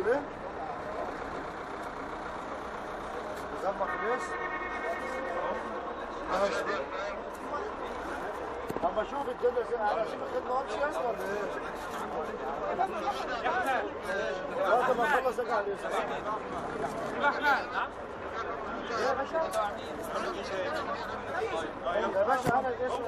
بتقول ايه؟ ظبط الناس ماشي طب اشوف الدنيا زي انا اشوف الخدمه وامشي يا اسطى ولا ايه؟ وقت ما اخلص اجي على الاسم يا باشا يا باشا انا الاسم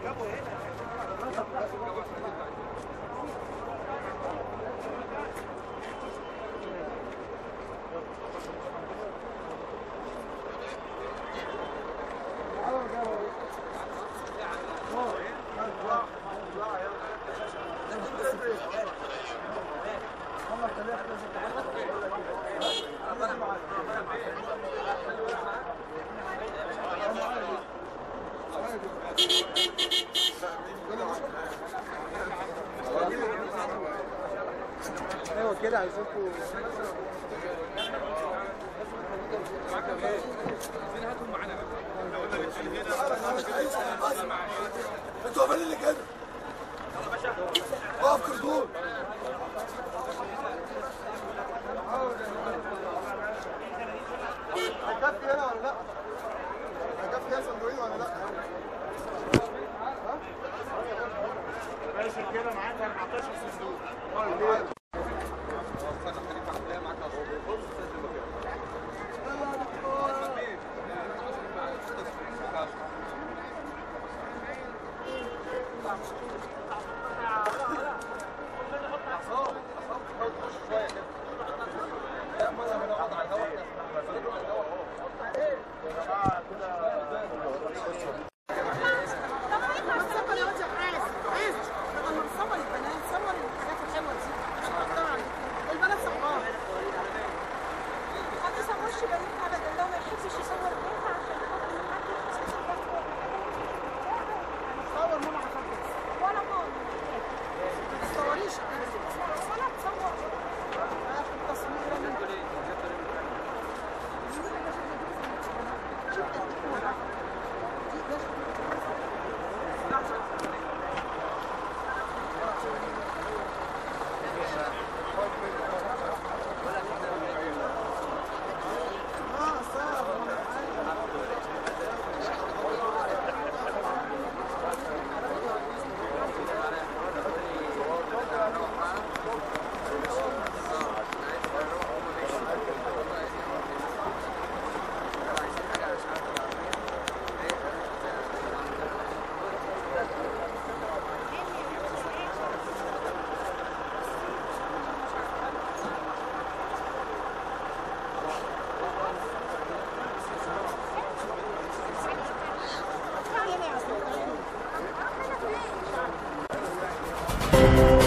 ايوه كده عايزينكم انتوا قافلين اللي كده اقف كرتون هتكفي هنا ولا لا؟ هتكفي هنا صندوقين ولا لا؟ باشا كده معاك 14 صندوق طب ما تصور يا وجه حارس حارس طب ما تصور البنات صور الحاجات الحلوه دي عشان تختار عليك البنات صغار ما تصورش بنات ابدا لو ما يحبش يصور بنت عشان خاطر محدش صور ماما عشان بس ولا ماما ما تصوريش ولا تصور عشان التصوير من Thank